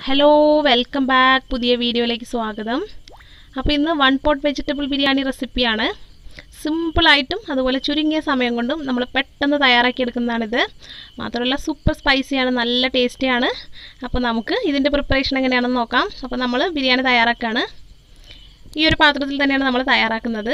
hello welcome back പുതിയ വീഡിയോയിലേക്ക് സ്വാഗതം അപ്പോൾ ഇന്ന് വൺ പോട്ട് വെജിറ്റബിൾ ബിരിയാണി റെസിപ്പിയാണ് സിമ്പിളായിട്ടും അതുപോലെ ചുരുങ്ങിയ സമയം കൊണ്ടും നമ്മൾ പെട്ടെന്ന് തയ്യാറാക്കി എടുക്കുന്നതാണിത് മാത്രമല്ല സൂപ്പർ സ്പൈസിയാണ് നല്ല ടേസ്റ്റിയാണ് അപ്പോൾ നമുക്ക് ഇതിൻ്റെ പ്രിപ്പറേഷൻ എങ്ങനെയാണെന്ന് നോക്കാം അപ്പോൾ നമ്മൾ ബിരിയാണി തയ്യാറാക്കുകയാണ് ഈ ഒരു പാത്രത്തിൽ തന്നെയാണ് നമ്മൾ തയ്യാറാക്കുന്നത്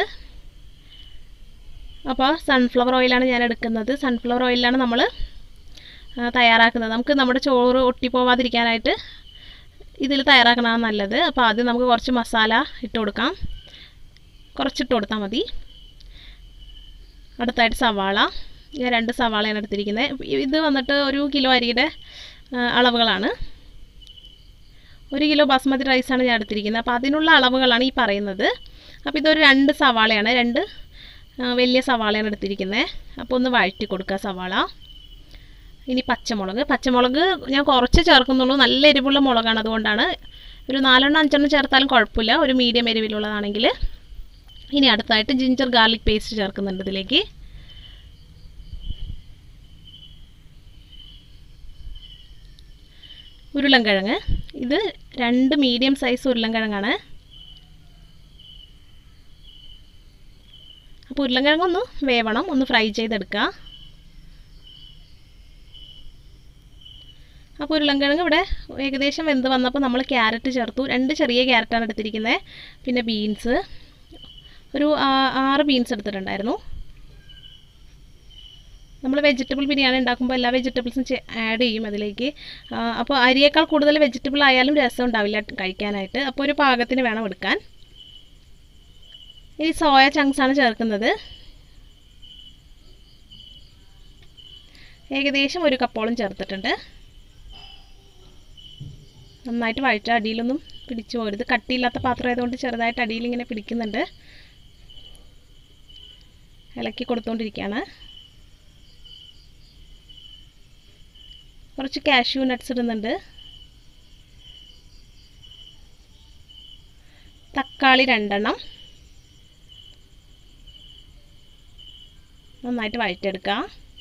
അപ്പോൾ സൺഫ്ലവർ ഓയിലാണ് ഞാൻ എടുക്കുന്നത് സൺഫ്ലവർ ഓയിലാണ് നമ്മൾ തയ്യാറാക്കുന്നത് നമുക്ക് നമ്മുടെ ചോറ് ഒട്ടിപ്പോവാതിരിക്കാനായിട്ട് ഇതിൽ തയ്യാറാക്കണതാണ് നല്ലത് അപ്പോൾ ആദ്യം നമുക്ക് കുറച്ച് മസാല ഇട്ട് കൊടുക്കാം കുറച്ചിട്ട് കൊടുത്താൽ മതി അടുത്തായിട്ട് സവാള ഞാൻ രണ്ട് സവാളയാണ് എടുത്തിരിക്കുന്നത് ഇത് വന്നിട്ട് ഒരു കിലോ അരിയുടെ അളവുകളാണ് ഒരു കിലോ ബാസ്മതി റൈസാണ് ഞാൻ എടുത്തിരിക്കുന്നത് അപ്പോൾ അതിനുള്ള അളവുകളാണ് ഈ പറയുന്നത് അപ്പോൾ ഇതൊരു രണ്ട് സവാളയാണ് രണ്ട് വലിയ സവാളയാണ് എടുത്തിരിക്കുന്നത് അപ്പോൾ ഒന്ന് വഴറ്റി കൊടുക്കുക സവാള ഇനി പച്ചമുളക് പച്ചമുളക് ഞാൻ കുറച്ച് ചേർക്കുന്നുള്ളൂ നല്ല എരിവുള്ള മുളകാണ് അതുകൊണ്ടാണ് ഒരു നാലെണ്ണം അഞ്ചെണ്ണം ചേർത്താലും കുഴപ്പമില്ല ഒരു മീഡിയം എരിവിലുള്ളതാണെങ്കിൽ ഇനി അടുത്തായിട്ട് ജിഞ്ചർ ഗാർലിക് പേസ്റ്റ് ചേർക്കുന്നുണ്ട് ഇതിലേക്ക് ഉരുളൻകിഴങ്ങ് ഇത് രണ്ട് മീഡിയം സൈസ് ഉരുളൻകിഴങ്ങാണ് അപ്പോൾ ഉരുളൻകിഴങ്ങ് ഒന്ന് വേവണം ഒന്ന് ഫ്രൈ ചെയ്തെടുക്കുക അപ്പോൾ ഉരുളൻകിഴങ്ങ് ഇവിടെ ഏകദേശം വെന്ത് വന്നപ്പോൾ നമ്മൾ ക്യാരറ്റ് ചേർത്തു രണ്ട് ചെറിയ ക്യാരറ്റാണ് എടുത്തിരിക്കുന്നത് പിന്നെ ബീൻസ് ഒരു ആറ് ബീൻസ് എടുത്തിട്ടുണ്ടായിരുന്നു നമ്മൾ വെജിറ്റബിൾ ബിരിയാണി ഉണ്ടാക്കുമ്പോൾ എല്ലാ വെജിറ്റബിൾസും ആഡ് ചെയ്യും അതിലേക്ക് അപ്പോൾ അരിയേക്കാൾ കൂടുതൽ വെജിറ്റബിൾ ആയാലും രസം ഉണ്ടാവില്ല കഴിക്കാനായിട്ട് അപ്പോൾ ഒരു പാകത്തിന് വേണം എടുക്കാൻ ഇനി സോയ ചങ്ക്സ് ആണ് ചേർക്കുന്നത് ഏകദേശം ഒരു കപ്പോളം ചേർത്തിട്ടുണ്ട് നന്നായിട്ട് വഴറ്റ അടിയിലൊന്നും പിടിച്ചു പോകരുത് കട്ടിയില്ലാത്ത പാത്രം ആയതുകൊണ്ട് ചെറുതായിട്ട് അടിയിൽ ഇങ്ങനെ പിടിക്കുന്നുണ്ട് ഇളക്കി കൊടുത്തുകൊണ്ടിരിക്കുകയാണ് കുറച്ച് കാഷ്യൂ നട്ട്സ് ഇടുന്നുണ്ട് തക്കാളി രണ്ടെണ്ണം നന്നായിട്ട് വഴറ്റെടുക്കുക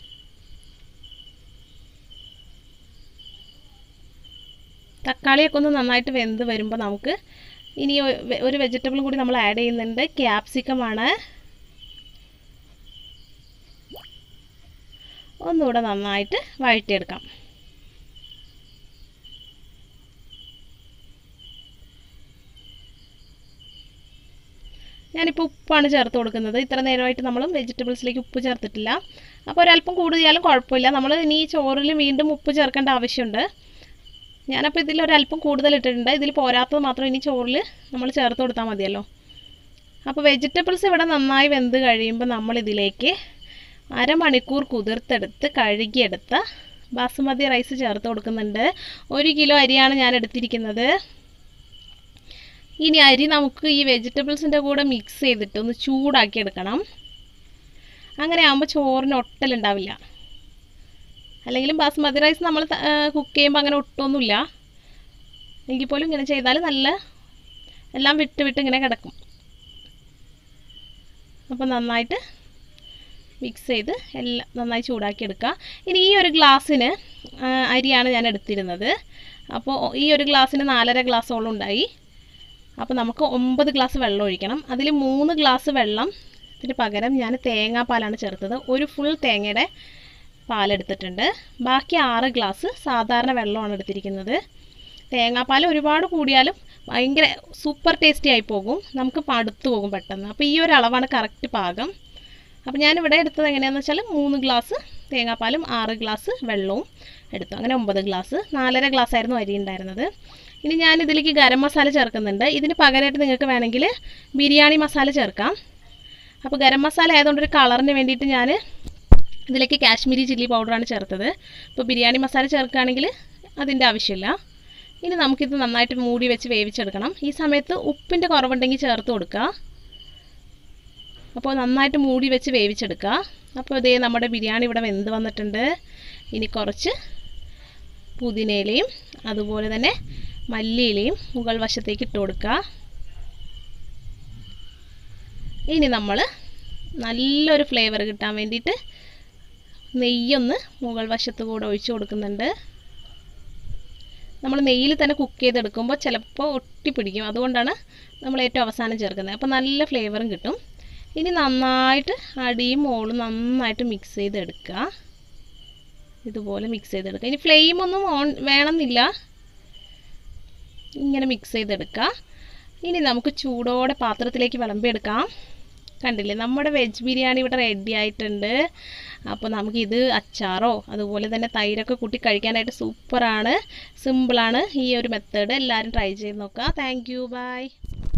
തക്കാളിയൊക്കെ ഒന്ന് നന്നായിട്ട് വെന്ത് വരുമ്പോൾ നമുക്ക് ഇനി ഒരു വെജിറ്റബിളും കൂടി നമ്മൾ ആഡ് ചെയ്യുന്നുണ്ട് ക്യാപ്സിക്കമാണ് ഒന്നുകൂടെ നന്നായിട്ട് വഴറ്റിയെടുക്കാം ഞാനിപ്പോൾ ഉപ്പാണ് ചേർത്ത് കൊടുക്കുന്നത് ഇത്ര നേരമായിട്ട് നമ്മൾ വെജിറ്റബിൾസിലേക്ക് ഉപ്പ് ചേർത്തിട്ടില്ല അപ്പോൾ ഒരല്പം കൂടുതലാലും കുഴപ്പമില്ല നമ്മൾ ഇനി ചോറിൽ വീണ്ടും ഉപ്പ് ചേർക്കേണ്ട ആവശ്യമുണ്ട് ഞാനപ്പോൾ ഇതിൽ ഒരല്പം കൂടുതൽ ഇട്ടിട്ടുണ്ട് ഇതിൽ പോരാത്തത് മാത്രം ഇനി ചോറിൽ നമ്മൾ ചേർത്ത് കൊടുത്താൽ മതിയല്ലോ അപ്പോൾ വെജിറ്റബിൾസ് ഇവിടെ നന്നായി വെന്ത് കഴിയുമ്പോൾ നമ്മൾ ഇതിലേക്ക് അരമണിക്കൂർ കുതിർത്തെടുത്ത് കഴുകിയെടുത്ത ബാസുമതി റൈസ് ചേർത്ത് കൊടുക്കുന്നുണ്ട് ഒരു കിലോ അരിയാണ് ഞാൻ എടുത്തിരിക്കുന്നത് ഇനി അരി നമുക്ക് ഈ വെജിറ്റബിൾസിൻ്റെ കൂടെ മിക്സ് ചെയ്തിട്ട് ഒന്ന് ചൂടാക്കി എടുക്കണം അങ്ങനെ ആകുമ്പോൾ ചോറിന് ഒട്ടലുണ്ടാവില്ല അല്ലെങ്കിലും ബാസ്മതി റൈസ് നമ്മൾ കുക്ക് ചെയ്യുമ്പോൾ അങ്ങനെ ഒട്ടൊന്നുമില്ല എങ്കിൽ പോലും ഇങ്ങനെ ചെയ്താൽ നല്ല എല്ലാം വിട്ട് വിട്ട് ഇങ്ങനെ കിടക്കും അപ്പോൾ നന്നായിട്ട് മിക്സ് ചെയ്ത് എല്ലാം നന്നായി ചൂടാക്കി എടുക്കുക ഇനി ഈ ഒരു ഗ്ലാസ്സിന് അരിയാണ് ഞാൻ എടുത്തിരുന്നത് അപ്പോൾ ഈ ഒരു ഗ്ലാസ്സിന് നാലര ഗ്ലാസ്സോളം ഉണ്ടായി അപ്പോൾ നമുക്ക് ഒമ്പത് ഗ്ലാസ് വെള്ളം ഒഴിക്കണം അതിൽ മൂന്ന് ഗ്ലാസ് വെള്ളം ഇതിന് പകരം ഞാൻ തേങ്ങാപ്പാലാണ് ചേർത്തത് ഒരു ഫുൾ തേങ്ങയുടെ പാലെടുത്തിട്ടുണ്ട് ബാക്കി ആറ് ഗ്ലാസ് സാധാരണ വെള്ളമാണ് എടുത്തിരിക്കുന്നത് തേങ്ങാപ്പാൽ ഒരുപാട് കൂടിയാലും ഭയങ്കര സൂപ്പർ ടേസ്റ്റി ആയി പോകും നമുക്ക് മടുത്തു പോകും പെട്ടെന്ന് അപ്പോൾ ഈ ഒരു അളവാണ് കറക്റ്റ് പാകം അപ്പോൾ ഞാനിവിടെ എടുത്തത് എങ്ങനെയാണെന്ന് വെച്ചാൽ മൂന്ന് ഗ്ലാസ് തേങ്ങാപ്പാലും ആറ് ഗ്ലാസ് വെള്ളവും എടുത്തു അങ്ങനെ ഒമ്പത് ഗ്ലാസ് നാലര ഗ്ലാസ് ആയിരുന്നു അരി ഉണ്ടായിരുന്നത് ഇനി ഞാൻ ഇതിലേക്ക് ഗരം മസാല ചേർക്കുന്നുണ്ട് ഇതിന് പകരമായിട്ട് നിങ്ങൾക്ക് വേണമെങ്കിൽ ബിരിയാണി മസാല ചേർക്കാം അപ്പോൾ ഗരം മസാല ആയതുകൊണ്ട് ഒരു കളറിന് വേണ്ടിയിട്ട് ഞാൻ ഇതിലേക്ക് കാശ്മീരി ചില്ലി പൗഡറാണ് ചേർത്തത് ഇപ്പോൾ ബിരിയാണി മസാല ചേർക്കുകയാണെങ്കിൽ അതിൻ്റെ ആവശ്യമില്ല ഇനി നമുക്കിത് നന്നായിട്ട് മൂടി വെച്ച് വേവിച്ചെടുക്കണം ഈ സമയത്ത് ഉപ്പിൻ്റെ കുറവുണ്ടെങ്കിൽ ചേർത്ത് കൊടുക്കുക അപ്പോൾ നന്നായിട്ട് മൂടി വെച്ച് വേവിച്ചെടുക്കുക അപ്പോൾ ഇതേ നമ്മുടെ ബിരിയാണി ഇവിടെ വെന്ത് വന്നിട്ടുണ്ട് ഇനി കുറച്ച് പുതിനയിലയും അതുപോലെ തന്നെ മല്ലിയിലയും മുകൾ വശത്തേക്ക് ഇട്ട് കൊടുക്കുക ഇനി നമ്മൾ നല്ലൊരു ഫ്ലേവർ കിട്ടാൻ വേണ്ടിയിട്ട് നെയ്യൊന്ന് മുകൾ വശത്ത് കൂടെ ഒഴിച്ചു കൊടുക്കുന്നുണ്ട് നമ്മൾ നെയ്യിൽ തന്നെ കുക്ക് ചെയ്തെടുക്കുമ്പോൾ ചിലപ്പോൾ ഒട്ടിപ്പിടിക്കും അതുകൊണ്ടാണ് നമ്മൾ ഏറ്റവും അവസാനം ചേർക്കുന്നത് അപ്പോൾ നല്ല ഫ്ലേവറും കിട്ടും ഇനി നന്നായിട്ട് അടിയും മോളും നന്നായിട്ട് മിക്സ് ചെയ്തെടുക്കുക ഇതുപോലെ മിക്സ് ചെയ്തെടുക്കുക ഇനി ഫ്ലെയിമൊന്നും ഓൺ വേണമെന്നില്ല ഇങ്ങനെ മിക്സ് ചെയ്തെടുക്കുക ഇനി നമുക്ക് ചൂടോടെ പാത്രത്തിലേക്ക് വിളമ്പിയെടുക്കാം കണ്ടില്ലേ നമ്മുടെ വെജ് ബിരിയാണി ഇവിടെ റെഡി ആയിട്ടുണ്ട് അപ്പോൾ നമുക്കിത് അച്ചാറോ അതുപോലെ തന്നെ തൈരൊക്കെ കൂട്ടി കഴിക്കാനായിട്ട് സൂപ്പറാണ് സിമ്പിളാണ് ഈ ഒരു മെത്തേഡ് എല്ലാവരും ട്രൈ ചെയ്ത് നോക്കുക താങ്ക് യു ബൈ